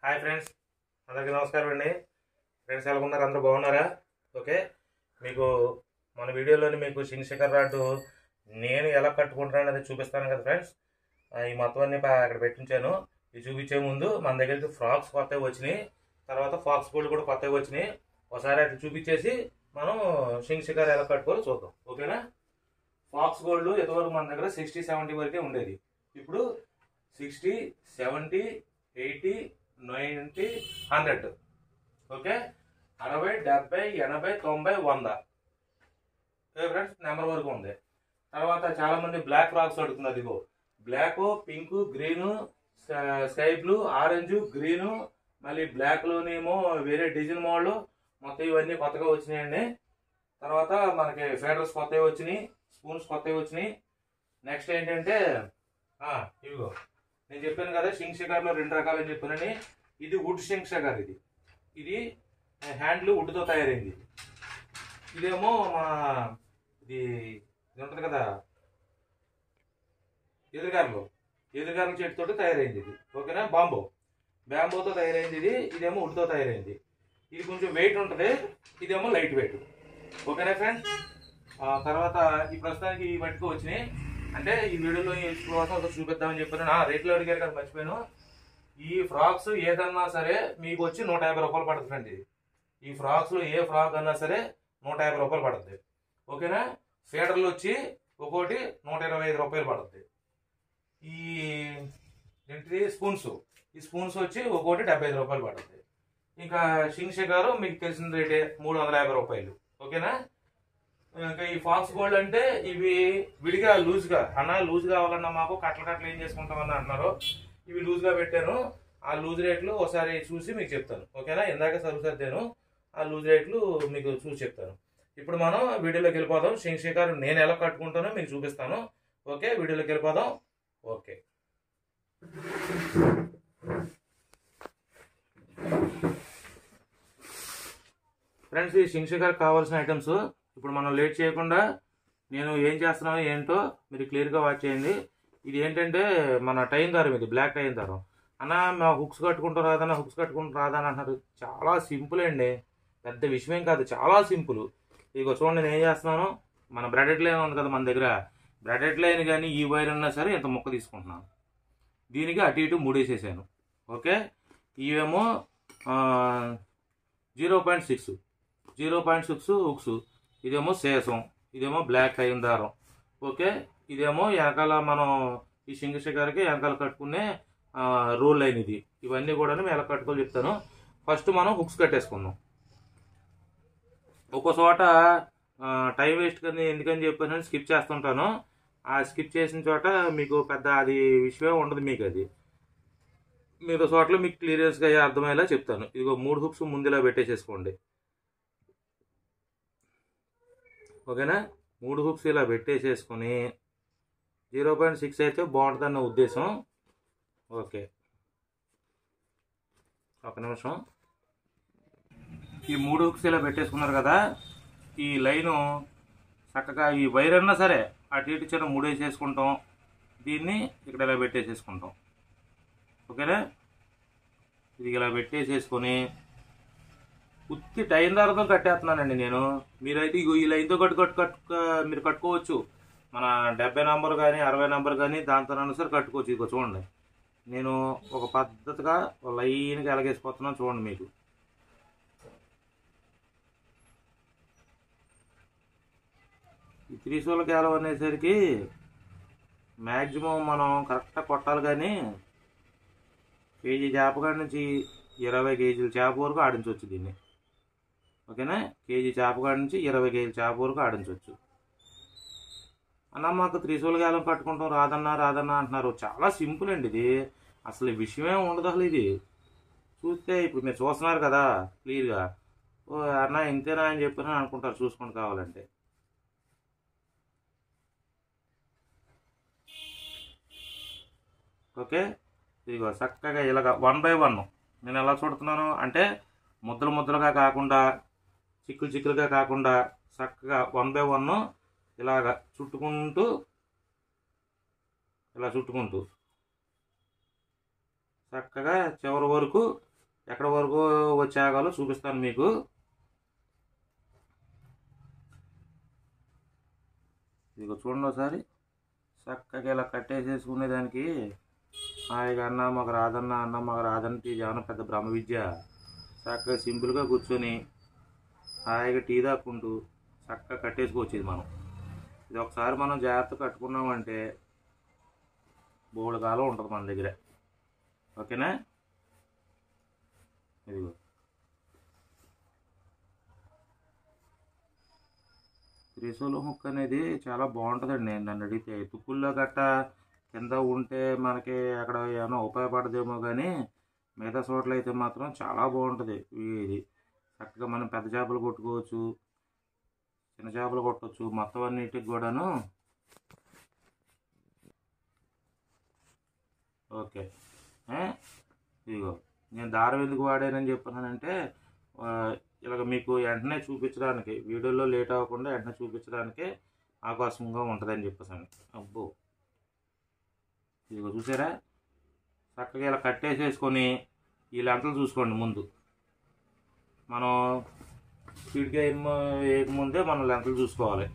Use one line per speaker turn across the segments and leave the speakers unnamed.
Hi friends అందరికీ నమస్కారం అండి ఫ్రెండ్స్ ఎలా ఉన్నారు అందరూ బాగున్నారా ఓకే మీకు మన వీడియోలోని మీకు సింగ్ శిఖర్ రాడ్డు నేను ఎలా కట్టుకుంటాను అనేది చూపిస్తాను కదా ఫ్రెండ్స్ ఆ, ఈ మొత్తం అన్ని పా- అక్కడ పెట్టించాను ఇది చూపించే ముందు మన దగ్గరికి ఫ్రాక్స్ కొత్తవి వచ్చినాయి తర్వాత ఫాక్స్ గోల్డ్ కూడా కొత్తవి వచ్చినాయి ఒకసారి అట్లా చూపించేసి మనం సింగ్ శిఖర్ ఎలా కట్టుకోవాలో చూద్దాం ఓకేనా ఫాక్స్ గోల్డ్ ఎంతవరకు మన దగ్గర సిక్స్టీ సెవెంటీ వరకే ఉండేది ఇప్పుడు sixty seventy eighty ninety hundred okay అరవై డెబ్బై ఎనభై తొంభై వంద ఓకే ఫ్రెండ్స్ నెంబర్ వరకు ఉంది తర్వాత చాలా మంది బ్లాక్ ఫ్రాక్స్ అడుగుతున్నారు ఇదిగో black pink green sky blue orange green మళ్ళీ బ్లాక్ లోనేమో వేరే డిజైన్ మోడల్ మొత్తం ఇవన్నీ కొత్తగా వచ్చినాయండి తర్వాత మనకి ఫెడర్స్ కొత్తవి వచ్చినాయి స్పూన్స్ కొత్తవి వచ్చినాయి నెక్స్ట్ ఏంటంటే ఆ, ఇదిగో నేను చెప్పాను కదా షింక్ షికార్లో రెండు రకాలని చెప్పానని ఇది వుడ్ షింక్ షికార్ ఇది ఇది హ్యాండ్లు వుడ్తో తయారైంది ఇది. ఇదేమో మా ఇది ఇది ఉంటుంది కదా ఎదురుగారులో ఎదురుగారుల చెట్టుతో తయారైంది ఇది ఓకేనా బాంబో బ్యాంబోతో తయారైంది ఇది ఇదేమో వుడ్తో తయారైంది ఇది కొంచెం వెయిట్ ఉంటుంది ఇదేమో లైట్ వెయిట్ ఓకేనా ఫ్రెండ్స్ ఆ తర్వాత ఈ ప్రస్తుతానికి ఈ మట్టుకు వచ్చినాయి అంటే ఈ వీడియోలో కోసం ఒకటి చూపిద్దామని చెప్పాను నా రేట్లు అడిగారు కదా మర్చిపోయాను ఈ ఫ్రాక్స్ ఏదన్నా సరే మీకు వచ్చి నూట యాభై రూపాయలు పడుతుంది ఫ్రెండ్ ఇది ఈ ఫ్రాక్స్ లో ఏ ఫ్రాక్ అన్నా సరే నూట యాభై రూపాయలు పడుతుంది ఓకేనా ఫీడర్లు వచ్చి ఒక్కోటి నూట ఇరవై ఐదు రూపాయలు పడుతుంది ఈ ఏంటిది స్పూన్స్ ఈ స్పూన్స్ వచ్చి ఒక్కోటి డెబ్బై ఐదు రూపాయలు పడుతుంది ఇంకా షింగ్ షికారు మీకు తెలిసిన రేటే మూడు వందల యాభై రూపాయలు ఓకేనా ఇంకా ఈ ఫాక్స్ గోల్డ్ అంటే ఇవి విడిగా లూజ్ గా అన్న లూజ్ కావాలన్నా మాకు కట్టలు కట్టలు ఏం చేసుకుంటామని అంటున్నారు ఇవి లూజ్ గా పెట్టాను ఆ లూజ్ రేట్లు ఒకసారి చూసి మీకు చెప్తాను ఓకేనా ఇందాక సరుకు సర్దాను ఆ లూజ్ రేట్లు మీకు చూసి చెప్తాను ఇప్పుడు మనం వీడియోలోకి వెళ్ళిపోదాం శంక్షేఖర్ నేను ఎలా కట్టుకుంటానో మీకు చూపిస్తాను ఓకే వీడియోలోకి వెళ్ళిపోదాం ఓకే ఫ్రెండ్స్ ఈ శంక్షేఖర్ కావాల్సిన ఐటమ్స్ ఇప్పుడు మనం లేట్ చేయకుండా నేను ఏం చేస్తున్నానో ఏంటో మీరు క్లియర్గా వాచ్ చేయండి ఇది ఏంటంటే మన టైం దారం ఇది బ్లాక్ టైం దారం అన్న మా హుక్స్ కట్టుకుంటాం రాదన్న హుక్స్ కట్టుకుంటాం రాదని అంటున్నారు చాలా సింపుల్ అండి పెద్ద విషయం కాదు చాలా సింపుల్ ఇదిగో చూడండి నేను ఏం చేస్తున్నాను మన బ్రెడెడ్ లైన్ ఉంది కదా మన దగ్గర బ్రెడెడ్ లైన్ కానీ ఈ వైర్ అన్నా సరే ఇంత ముక్క తీసుకుంటున్నాను దీనికి అటు ఇటు మూడేసేసాను ఓకే ఇవేమో zero point six zero point six hooks ఇదేమో శేషం ఇదేమో బ్లాక్ అయిన దారం ఓకే ఇదేమో వెనకాల మనం ఈ సింగ షికార్కి వెనకాల కట్టుకునే రూల్ లైన్ ఇది ఇవన్నీ కూడా మేము ఎలా కట్టుకోవాలి చెప్తాను ఫస్ట్ మనం హుక్స్ కట్టేసుకుందాం ఒక చోట టైం వేస్ట్ కానీ ఎందుకని చెప్పాను స్కిప్ చేస్తుంటాను ఆ స్కిప్ చేసిన చోట మీకు పెద్ద అది విషయం ఉండదు మీకు అది మీరు చోట్ల మీకు క్లియరెన్స్గా అర్థమయ్యేలా చెప్తాను ఇదిగో మూడు హుక్స్ ముందులా పెట్టేసేసుకోండి ఓకేనా మూడు హుక్స్ ఇలా పెట్టేసేసుకొని జీరో పాయింట్ సిక్స్ అయితే బాగుంటుందన్న ఉద్దేశం ఓకే ఒక నిమిషం ఈ మూడు హుక్స్ ఇలా పెట్టేసుకున్నారు కదా ఈ లైను చక్కగా ఈ వైర్ అన్నా సరే అటు ఇటు చిన్న మూడు వేసేసుకుంటాం దీన్ని ఇక్కడ ఇలా పెట్టేసేసుకుంటాం ఓకేనా ఇది ఇలా పెట్టేసేసుకొని ఉత్తి టైం దారతో కట్టేస్తున్నానండి నేను మీరైతే ఇగో ఈ లైన్తో కట్టు కట్టు కట్టు మీరు కట్టుకోవచ్చు మన డెబ్బై నంబర్ కానీ అరవై నంబర్ కానీ దాంతో సరే కట్టుకోవచ్చు ఇదిగో చూడండి నేను ఒక పద్ధతిగా ఒక లైన్గా ఎలాగేసిపోతున్నాను చూడండి మీకు ఈ త్రిశూల కేలం అనేసరికి మ్యాక్సిమం మనం కరెక్ట్గా కొట్టాలి కానీ కేజీ చేప కాడి నుంచి ఇరవై కేజీల చేప వరకు ఆడించవచ్చు దీన్ని ఓకేనా కేజీ చేప కాడి నుంచి ఇరవై కేజీల చేప వరకు ఆడించవచ్చు అన్న మాకు త్రిశూల గాలం కట్టుకుంటాం రాదన్నా రాదన్నా అంటున్నారు చాలా సింపుల్ అండి ఇది అసలు ఈ విషయమే ఉండదు అసలు ఇది చూస్తే ఇప్పుడు మీరు చూస్తున్నారు కదా క్లియర్గా ఓ అన్న ఇంతేనా అని చెప్పిన అనుకుంటారు చూసుకొని కావాలంటే ఓకే ఇదిగో చక్కగా ఇలాగ వన్ బై వన్ నేను ఎలా చూడుతున్నాను అంటే ముద్దలు ముద్దలుగా కాకుండా చిక్కులు చిక్కులుగా కాకుండా చక్కగా వన్ బై వన్ ఇలాగ చుట్టుకుంటూ ఇలా చుట్టుకుంటూ చక్కగా చివరి వరకు ఎక్కడ వరకు వచ్చాగాలో చూపిస్తాను మీకు ఇదిగో చూడండి ఒకసారి చక్కగా ఇలా కట్టేసేసుకునే దానికి హాయిగా అన్న మాకు రాదన్న అన్న మాకు రాదంటే ఇది ఏమన్నా పెద్ద బ్రహ్మ విద్య చక్కగా సింపుల్గా కూర్చొని హాయిగా టీ తాక్కుంటూ చక్కగా కట్టేసుకోవచ్చు ఇది మనం ఇది ఒకసారి మనం జాగ్రత్త కట్టుకున్నామంటే బోడు కాలం ఉంటుంది మన దగ్గర ఓకేనా ఇదిగో త్రిశూల హుక్ అనేది చాలా బాగుంటుందండి నేను నన్ను అడిగితే తుప్పుల్లో గట్ట కింద ఉంటే మనకి అక్కడ ఏమైనా ఉపయోగపడదేమో కానీ మిగతా చోట్ల అయితే మాత్రం చాలా బాగుంటుంది ఇది చక్కగా మనం పెద్ద చేపలు కొట్టుకోవచ్చు చిన్న చేపలు కొట్టవచ్చు మొత్తం అన్నిటికి కూడాను ఓకే ఏ? ఇదిగో నేను దారం ఎందుకు వాడానని చెప్పానంటే ఆ, ఇలాగ మీకు వెంటనే చూపించడానికి వీడియోలో లేట్ అవ్వకుండా వెంటనే చూపించడానికి అవకాశంగా ఉంటుందని చెప్పేసాను అబ్బో ఇదిగో చూసారా చక్కగా ఇలా కట్టేసేసుకొని ఈ లెంతలు చూసుకోండి ముందు మనం స్పీడ్గా ఏం వేయకముందే మనం లెంతలు చూసుకోవాలి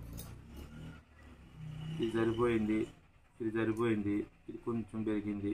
ఇది సరిపోయింది ఇది సరిపోయింది ఇది కొంచెం పెరిగింది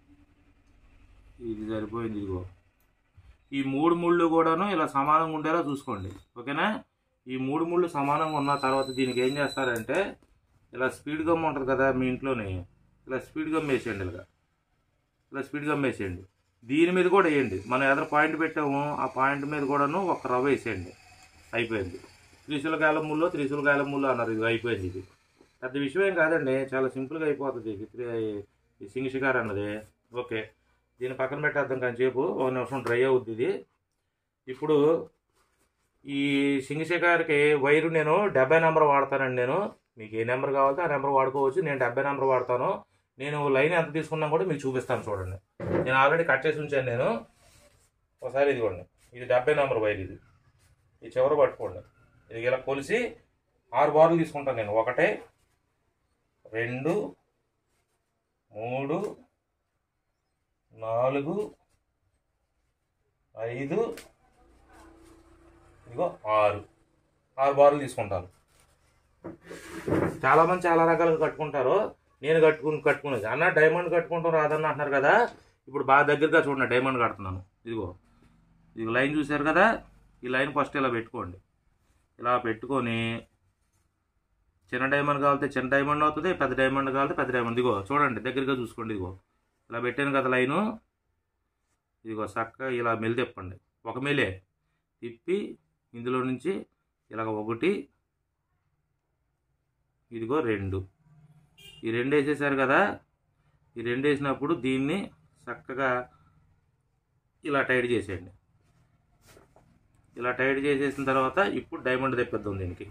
ఇది సరిపోయింది ఇదిగో ఈ మూడు ముళ్ళు కూడాను ఇలా సమానంగా ఉండేలా చూసుకోండి ఓకేనా ఈ మూడు ముళ్ళు సమానంగా ఉన్న తర్వాత దీనికి ఏం చేస్తారంటే ఇలా స్పీడ్ గమ్ ఉంటుంది కదా మీ ఇంట్లోని ఇలా స్పీడ్ గమ్ వేసేయండి ఇలాగా ఇలా స్పీడ్ గమ్ వేసేయండి దీని మీద కూడా వేయండి మనం ఎదురు పాయింట్ పెట్టాము ఆ పాయింట్ మీద కూడాను ఒక రవ్వ వేసేయండి అయిపోయింది త్రిశూల కాలం ముళ్ళు త్రిశూల కాలం ముళ్ళు అన్నారు ఇది అయిపోయింది ఇది పెద్ద విషయం ఏం కాదండి చాలా సింపుల్గా అయిపోతుంది ఇది త్రి- ఈ సింగ్ షికార్ అన్నది ఓకే దీన్ని పక్కన పెట్టేద్దాం కాసేపు ఒక నిమిషం డ్రై అవుద్ది ఇది ఇప్పుడు ఈ సింగ్ షికార్కి వైరు నేను డెబ్బై నెంబర్ వాడతానండి నేను మీకు ఏ నెంబర్ కావాలో ఆ నెంబర్ వాడుకోవచ్చు నేను డెబ్బై నెంబర్ వాడతాను నేను లైన్ ఎంత తీసుకున్నా కూడా మీకు చూపిస్తాను చూడండి నేను ఆల్రెడీ కట్ చేసి ఉంచాను నేను ఒకసారి ఇదిగోండి ఇది డెబ్బై నెంబర్ వైర్ ఇది ఈ చివర పట్టుకోండి ఇది ఇలా కొలిసి ఆరు బార్లు తీసుకుంటాను నేను ఒకటే రెండు మూడు నాలుగు ఐదు ఇదిగో ఆరు ఆరు బార్లు తీసుకుంటాను చాలా మంది చాలా రకాలుగా కట్టుకుంటారు నేను కట్టుకుని కట్టుకునేది అన్న డైమండ్ కట్టుకుంటాం రాదన్న అంటున్నారు కదా ఇప్పుడు బాగా దగ్గరగా చూడండి డైమండ్ కడుతున్నాను ఇదిగో ఇది లైన్ చూశారు కదా ఈ లైన్ ఫస్ట్ ఇలా పెట్టుకోండి ఇలా పెట్టుకొని చిన్న డైమండ్ కావాలితే చిన్న డైమండ్ అవుతుంది పెద్ద డైమండ్ కావాలితే పెద్ద డైమండ్ ఇదిగో చూడండి దగ్గరగా చూసుకోండి ఇదిగో ఇలా పెట్టాను కదా లైను ఇదిగో చక్కగా ఇలా మెలి తిప్పండి ఒక మెలే తిప్పి ఇందులో నుంచి ఇలాగ ఒకటి ఇదిగో రెండు ఈ రెండు వేసేసారు కదా ఈ రెండు వేసినప్పుడు దీన్ని చక్కగా ఇలా టైట్ చేసేయండి ఇలా టైట్ చేసేసిన తర్వాత ఇప్పుడు డైమండ్ తెప్పిద్దాం దీనికి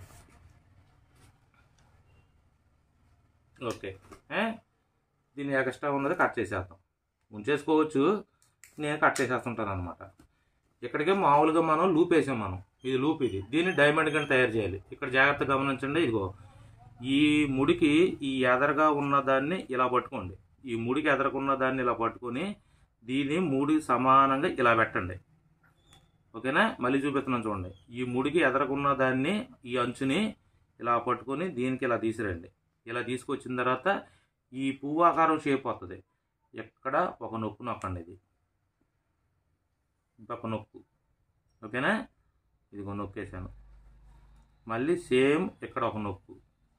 ఓకే ఏ? దీన్ని ఎక్స్ట్రా ఉన్నది కట్ చేసేద్దాం ఉంచేసుకోవచ్చు నేను కట్ చేసేస్తుంటాను అనమాట ఇక్కడికి మామూలుగా మనం లూప్ వేసాం మనం ఇది లూప్ ఇది దీన్ని డైమండ్ కింద తయారు చేయాలి ఇక్కడ జాగ్రత్త గమనించండి ఇదిగో ఈ ముడికి ఈ ఎదరగా ఉన్న దాన్ని ఇలా పట్టుకోండి ఈ ముడికి ఎదరకున్న దాన్ని ఇలా పట్టుకొని దీన్ని మూడు సమానంగా ఇలా పెట్టండి ఓకేనా మళ్ళీ చూపిస్తున్నాను చూడండి ఈ ముడికి ఎదరకున్న దాన్ని ఈ అంచుని ఇలా పట్టుకొని దీనికి ఇలా తీసిరండి ఇలా తీసుకొచ్చిన తర్వాత ఈ పువ్వు ఆకారం షేప్ వస్తుంది ఎక్కడ ఒక నొక్కు నొక్కండి ఇది ఇంకొక నొక్కు ఓకేనా ఇదిగో నొక్కేసాను మళ్ళీ సేమ్ ఇక్కడ ఒక నొక్కు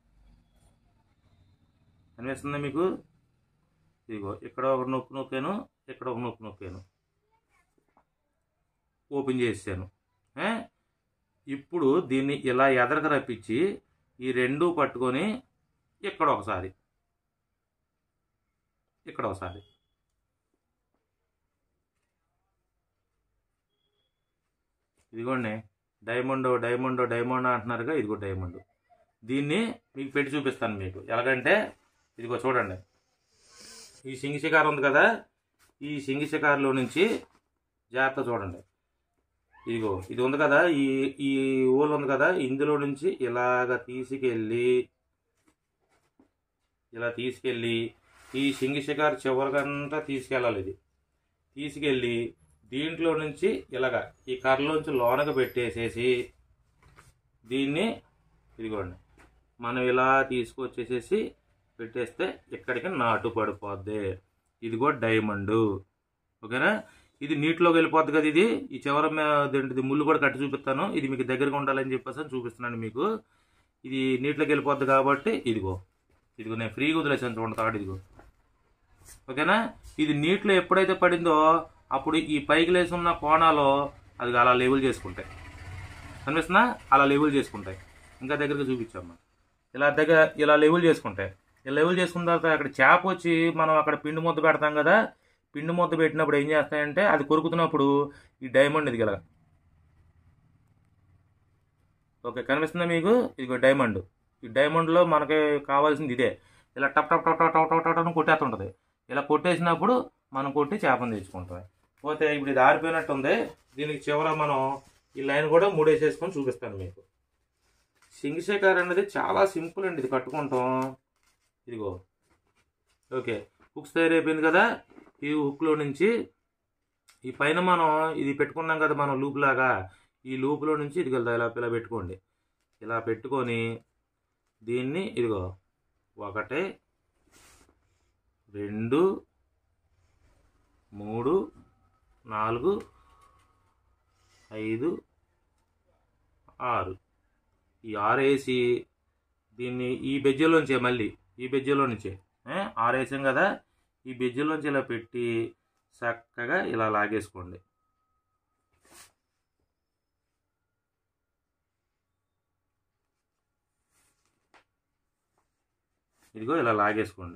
అనిపిస్తుందా మీకు ఇదిగో ఇక్కడ ఒక నొక్కు నొక్కాను ఇక్కడ ఒక నొక్కు నొక్కాను ఓపెన్ చేసాను ఏ? ఇప్పుడు దీన్ని ఇలా ఎదరకు రప్పించి ఈ రెండు పట్టుకొని ఇక్కడ ఒకసారి ఇక్కడ ఒకసారి ఇదిగోండి డైమండ్ డైమండ్ డైమండ్ అంటున్నారుగా ఇదిగో డైమండ్ దీన్ని మీకు పెట్టి చూపిస్తాను మీకు ఎలాగంటే ఇదిగో చూడండి ఈ సింగి షికార్ ఉంది కదా ఈ సింగి షికార్లో నుంచి జాగ్రత్త చూడండి ఇదిగో ఇది ఉంది కదా ఈ ఈ ఊలు ఉంది కదా ఇందులో నుంచి ఇలాగ తీసుకెళ్ళి ఇలా తీసుకెళ్ళి ఈ సింగి షికార్ చివరికంతా తీసుకెళ్ళాలి ఇది తీసుకెళ్ళి దీంట్లో నుంచి ఇలాగా ఈ కర్రలోంచి లోనకు పెట్టేసేసి దీన్ని ఇదిగోండి మనం ఇలా తీసుకొచ్చేసేసి పెట్టేస్తే ఇక్కడికి నాటు పడిపోద్ది ఇదిగో డైమండ్ ఓకేనా ఇది నీటిలోకి వెళ్ళిపోద్ది కదా ఇది ఈ చివర ఏంటిది ముళ్ళు కూడా కట్టి చూపిస్తాను ఇది మీకు దగ్గరగా ఉండాలని చెప్పేసి అని చూపిస్తున్నాను మీకు ఇది నీటిలోకి వెళ్ళిపోద్ది కాబట్టి ఇదిగో ఇదిగో నేను ఫ్రీగా వదిలేసాను చూడండి తాడు ఇదిగో ఓకేనా ఇది నీటిలో ఎప్పుడైతే పడిందో అప్పుడు ఈ పైకి లేసి ఉన్న కోణాలు అది అలా లేబుల్ చేసుకుంటాయి కనిపిస్తుందా అలా లేబుల్ చేసుకుంటాయి ఇంకా దగ్గరగా చూపించామ్మా ఇలా దగ్గర ఇలా లెవెల్ చేసుకుంటాయి ఇలా లెవెల్ చేసుకున్న తర్వాత అక్కడ చేప వచ్చి మనం అక్కడ పిండి ముద్ద పెడతాం కదా పిండి ముద్ద పెట్టినప్పుడు ఏం చేస్తాయంటే అది కొరుకుతున్నప్పుడు ఈ డైమండ్ ఇది గల ఓకే కనిపిస్తుందా మీకు ఇదిగో డైమండ్ ఈ డైమండ్లో మనకి కావాల్సింది ఇదే ఇలా టప్ టప్ టప్ టప్ టప్ టప్ టప్ అని కొట్టేస్తుంటుంది ఇలా కొట్టేసినప్పుడు మనం కొట్టి చేపను తెచ్చుకుంటాం పోతే ఇప్పుడు ఇది ఆరిపోయినట్టు ఉంది దీనికి చివర మనం ఈ లైన్ కూడా మూడేసేసుకొని చూపిస్తాను మీకు సింగిశేఖర్ అనేది చాలా సింపుల్ అండి ఇది కట్టుకుంటాం ఇదిగో ఓకే హుక్స్ తయారైపోయింది కదా ఈ హుక్లో నుంచి ఈ పైన మనం ఇది పెట్టుకున్నాం కదా మనం లూప్ లాగా ఈ లూప్లో నుంచి ఇదిగో ఇలా ఇలా పెట్టుకోండి ఇలా పెట్టుకొని దీన్ని ఇదిగో ఒకటి రెండు మూడు నాలుగు ఐదు ఆరు ఈ ఆరు వేసి దీన్ని ఈ బెజ్జలోంచే మళ్ళీ ఈ బెజ్జలో నుంచే ఏ? ఆరు వేసాం కదా ఈ బెజ్జలోంచి ఇలా పెట్టి చక్కగా ఇలా లాగేసుకోండి ఇదిగో ఇలా లాగేసుకోండి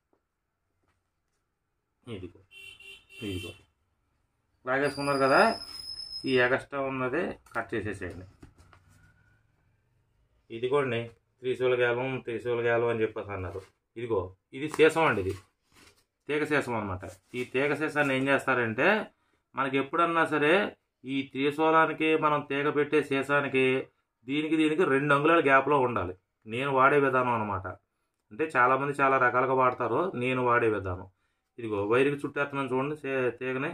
ఇదిగో ఇదిగో లాగేసుకున్నారు కదా ఈ ఎగస్ట్రా ఉన్నది కట్ చేసేసేయండి ఇదిగోండి త్రిశూల గేలం త్రిశూల గేలం అని చెప్పేసి అన్నారు ఇదిగో ఇది సీసం అండి ఇది తీగ సీసం అనమాట ఈ తీగ సీసాన్ని ఏం చేస్తారంటే మనకి ఎప్పుడన్నా సరే ఈ త్రిశూలానికి మనం తీగ పెట్టే సీసానికి దీనికి దీనికి రెండు అంగుళాల గ్యాప్లో ఉండాలి నేను వాడే విధానం అనమాట అంటే చాలామంది చాలా రకాలుగా వాడతారు నేను వాడే విధానం ఇదిగో వైర్కి చుట్టేస్తున్నాను చూడండి సే- తీగని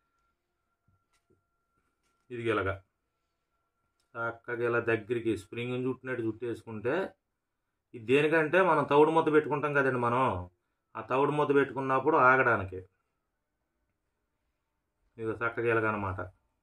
ఇది ఇలాగా చక్కగా ఇలా దగ్గరికి స్ప్రింగ్ చుట్టినట్టు చుట్టేసుకుంటే ఇది దేనికంటే మనం తౌడు ముద్ద పెట్టుకుంటాం కదండి మనం ఆ తౌడు ముద్ద పెట్టుకున్నప్పుడు ఆగడానికి ఇది చక్కగా ఇలాగనమాట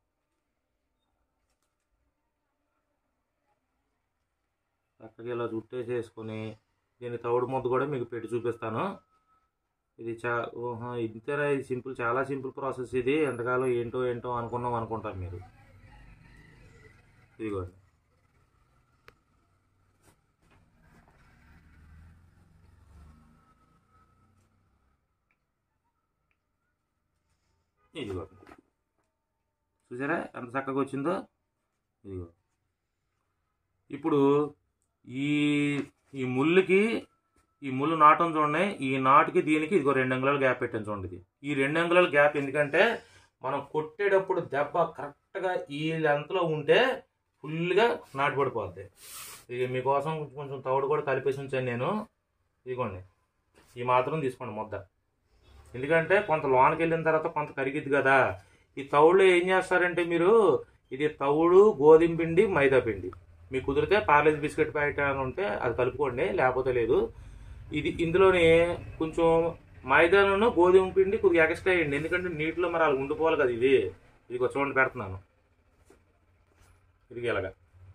చక్కగా ఇలా చుట్టేసేసుకొని దీని తౌడు ముద్ద కూడా మీకు పెట్టి చూపిస్తాను ఇది చా ఓహో ఇంతేనా ఇది సింపుల్ చాలా సింపుల్ ప్రాసెస్ ఇది ఎంతకాలం ఏంటో ఏంటో అనుకున్నాం అనుకుంటారు మీరు ఇదిగోండి ఇదిగోండి చూసారా ఎంత చక్కగా వచ్చిందో ఇదిగో ఇప్పుడు ఈ ఈ ముళ్ళుకి ఈ ముళ్ళు నాటం చూడండి ఈ నాటుకి దీనికి ఇదిగో రెండు అంగుళాల గ్యాప్ పెట్టాను చూడండి ఇది ఈ రెండు అంగుళాల గ్యాప్ ఎందుకంటే మనం కొట్టేటప్పుడు దెబ్బ కరెక్ట్గా ఈ లెంత్లో ఉంటే ఫుల్గా నాటు పడిపోద్ది ఇది మీకోసం కొంచెం తవుడు కూడా కలిపేసి ఉంచాను నేను ఇదిగోండి ఈ మాత్రం తీసుకోండి ముద్ద ఎందుకంటే కొంత లోనకి వెళ్ళిన తర్వాత కొంత కరిగిద్ది కదా ఈ తవుడులో ఏం చేస్తారంటే మీరు ఇది తవుడు గోధుమ పిండి మైదా పిండి మీకు కుదిరితే పార్లేజ్ బిస్కెట్ ప్యాకెట్ అని ఉంటే అది కలుపుకోండి లేకపోతే లేదు ఇది ఇందులోని కొంచెం మైదాను గోధుమ పిండి కొద్దిగా ఎక్స్ట్రా వేయండి ఎందుకంటే నీటిలో మరి అలా ఉండిపోవాలి కదా ఇది ఇది చూడండి పెడుతున్నాను ఇది ఇలాగా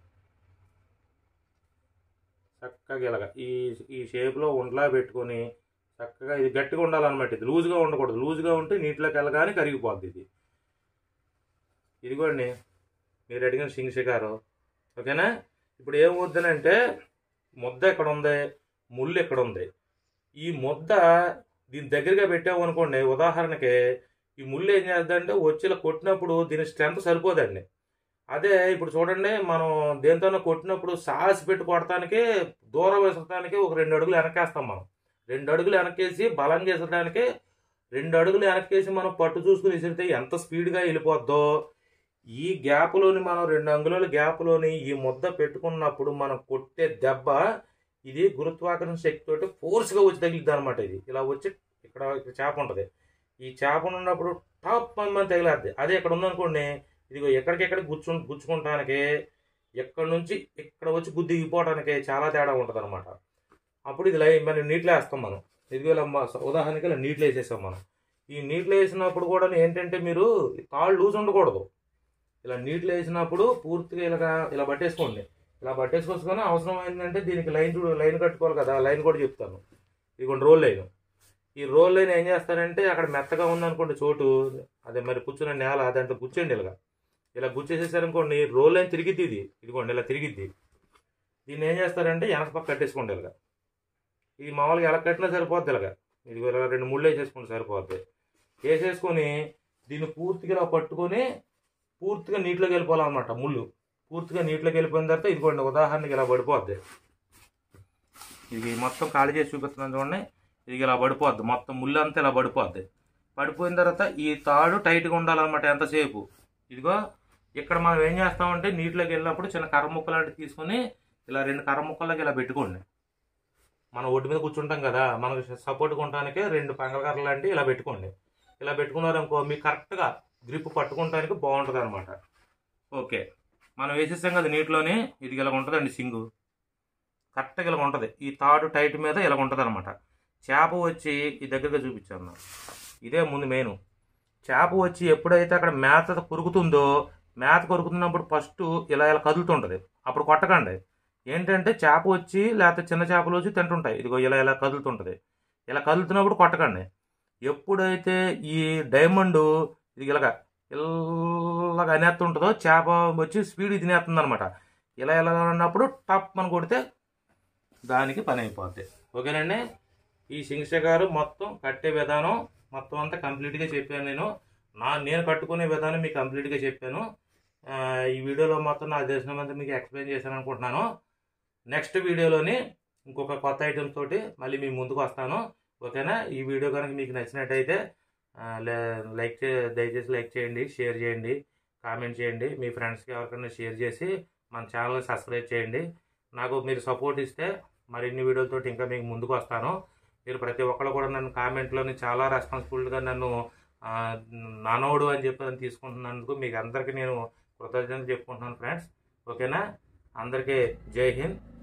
చక్కగా ఇలాగా ఈ ఈ షేప్లో ఉండలా పెట్టుకొని చక్కగా ఇది గట్టిగా ఉండాలన్నమాట ఇది లూజ్గా ఉండకూడదు లూజ్గా ఉంటే నీటిలోకి వెళ్ళగానే కరిగిపోద్ది ఇది ఇదిగోండి మీరు అడిగిన సింగ్ షికారు ఓకేనా ఇప్పుడు ఏం వద్దనంటే ముద్ద ఎక్కడ ఉంది ముళ్ళు ఎక్కడ ఉంది ఈ ముద్ద దీని దగ్గరగా పెట్టాము అనుకోండి ఉదాహరణకి ఈ ముళ్ళు ఏం చేద్దంటే వచ్చి కొట్టినప్పుడు దీని స్ట్రెంత్ సరిపోదండి అదే ఇప్పుడు చూడండి మనం దేంతోనో కొట్టినప్పుడు సాహసి పెట్టి కొడటానికి దూరం వేసడానికి ఒక రెండు అడుగులు వెనకేస్తాం మనం రెండు అడుగులు వెనకేసి బలంగా వేసడానికి రెండు అడుగులు వెనకేసి మనం పట్టు చూసుకుని విసిరితే ఎంత స్పీడ్గా వెళ్ళిపోద్దో ఈ గ్యాప్లోని మనం రెండు అంగుళాల గ్యాప్లోని ఈ ముద్ద పెట్టుకున్నప్పుడు మనం కొట్టే దెబ్బ ఇది గురుత్వాకర్షణ శక్తితోటి ఫోర్స్గా వచ్చి తగిలిద్ది అనమాట ఇది ఇలా వచ్చి ఇక్కడ ఇక్కడ చేప ఉంటుంది ఈ చేప ఉన్నప్పుడు టాప్ అని తగిలేద్ది అదే ఇక్కడ ఉందనుకోండి ఇదిగో ఎక్కడికెక్కడ గుచ్చు గుచ్చుకుంటానికి ఎక్కడి నుంచి ఇక్కడ వచ్చి గుద్ది దిగిపోవడానికి చాలా తేడా ఉంటుంది అనమాట అప్పుడు ఇది లై మరి నీటిలో వేస్తాం మనం ఇదిగో ఇలా మా- ఉదాహరణకి ఇలా నీటిలో వేసేసాం మనం ఈ నీటిలో వేసినప్పుడు కూడా ఏంటంటే మీరు తాళ్ళు లూజ్ ఉండకూడదు ఇలా నీటిలో వేసినప్పుడు పూర్తిగా ఇలాగా ఇలా పట్టేసుకోండి ఇలా పట్టేసుకొచ్చుకొని అవసరం ఏంటంటే దీనికి లైన్ చూడు లైన్ కట్టుకోవాలి కదా ఆ లైన్ కూడా చెప్తాను ఇదిగోండి రోల్ లైన్ ఈ రోల్ లైన్ ఏం చేస్తారంటే అక్కడ మెత్తగా ఉందనుకోండి చోటు అదే మరి కూర్చున్న నేల దాంట్లో గుచ్చేయండి ఇలాగా ఇలా గుచ్చేసేసారనుకోండి రోల్ లైన్ తిరిగిద్ది ఇది ఇదిగోండి ఇలా తిరిగిద్ది దీన్ని ఏం చేస్తారంటే వెనక పక్క కట్టేసుకోండి ఇలాగా ఇది మామూలుగా ఎలా కట్టినా సరిపోద్ది ఇలాగా ఇదిగో ఇలా రెండు ముళ్ళు వేసేసుకుంటే సరిపోద్ది వేసేసుకొని దీన్ని పూర్తిగా ఇలా పట్టుకొని పూర్తిగా నీటిలోకి వెళ్ళిపోవాలన్నమాట ముళ్ళు పూర్తిగా నీటిలోకి వెళ్ళిపోయిన తర్వాత ఇదిగోండి ఉదాహరణకి ఇలా పడిపోద్ది ఇది మొత్తం ఖాళీ చేసి చూపిస్తున్నాను చూడండి ఇది ఇలా పడిపోద్ది మొత్తం ముళ్ళు అంతా ఇలా పడిపోద్ది పడిపోయిన తర్వాత ఈ తాడు టైట్గా ఉండాలన్నమాట ఎంతసేపు ఇదిగో ఇక్కడ మనం ఏం చేస్తామంటే నీటిలోకి వెళ్ళినప్పుడు చిన్న కర్ర ముక్క లాంటివి తీసుకొని ఇలా రెండు కర్ర ముక్కలకి ఇలా పెట్టుకోండి మనం ఒడ్డు మీద కూర్చుంటాం కదా మనకు సపోర్ట్ కొనడానికి రెండు పంగల కర్రలు లాంటివి ఇలా పెట్టుకోండి ఇలా పెట్టుకున్నారనుకో మీకు కరెక్ట్గా గ్రిప్ పట్టుకోవడానికి బాగుంటుంది అనమాట ఓకే మనం వేసేసాం కదా నీటిలోనే ఇది ఇలా ఉంటుందండి సింగు కరెక్ట్గా ఇలా ఉంటుంది ఈ తాడు టైట్ మీద ఇలా ఉంటుంది అనమాట చేప వచ్చి ఈ దగ్గరగా చూపించాను నాకు. ఇదే ముందు మెయిన్ చేప వచ్చి ఎప్పుడైతే అక్కడ మేత కొరుకుతుందో మేత కొరుకుతున్నప్పుడు ఫస్ట్ ఇలా ఇలా కదులుతుంటుంది అప్పుడు కొట్టకండి ఏంటంటే చేప వచ్చి లేకపోతే చిన్న చేపలు వచ్చి తింటుంటాయి ఇదిగో ఇలా ఇలా కదులుతుంటుంది ఇలా కదులుతున్నప్పుడు కొట్టకండి ఎప్పుడైతే ఈ డైమండ్ ఇది ఇలాగ ఇలాగ అనేస్తుంటుందో చేప వచ్చి స్పీడ్ తినేస్తుంది అనమాట ఇలా ఇలా ఉన్నప్పుడు టప్ అని కొడితే దానికి పని అయిపోద్ది ఓకేనండి ఈ శింక్ష గారు మొత్తం కట్టే విధానం మొత్తం అంతా కంప్లీట్గా చెప్పాను నేను నా నేను కట్టుకునే విధానం మీకు కంప్లీట్గా చెప్పాను ఆ, ఈ వీడియోలో మొత్తం నాకు తెలిసినంత మీకు ఎక్స్ప్లెయిన్ చేశాను అనుకుంటున్నాను నెక్స్ట్ వీడియోలోని ఇంకొక కొత్త ఐటమ్స్ తోటి మళ్ళీ మీ ముందుకు వస్తాను ఓకేనా ఈ వీడియో కనుక మీకు నచ్చినట్టయితే ఆ, లే- లైక్ చే దయచేసి లైక్ చేయండి షేర్ చేయండి కామెంట్ చేయండి మీ ఫ్రెండ్స్కి ఎవరికైనా షేర్ చేసి మన ఛానల్ని సబ్స్క్రైబ్ చేయండి నాకు మీరు సపోర్ట్ ఇస్తే మరిన్ని వీడియోలతో ఇంకా మీకు ముందుకు వస్తాను మీరు ప్రతి ఒక్కరు కూడా నన్ను కామెంట్లోని చాలా రెస్పాన్సిబుల్గా నన్ను ఆ, నానోడు అని చెప్పి నన్ను తీసుకుంటున్నందుకు మీకు అందరికీ నేను కృతజ్ఞతలు చెప్పుకుంటున్నాను ఫ్రెండ్స్ ఓకేనా అందరికీ జై హింద్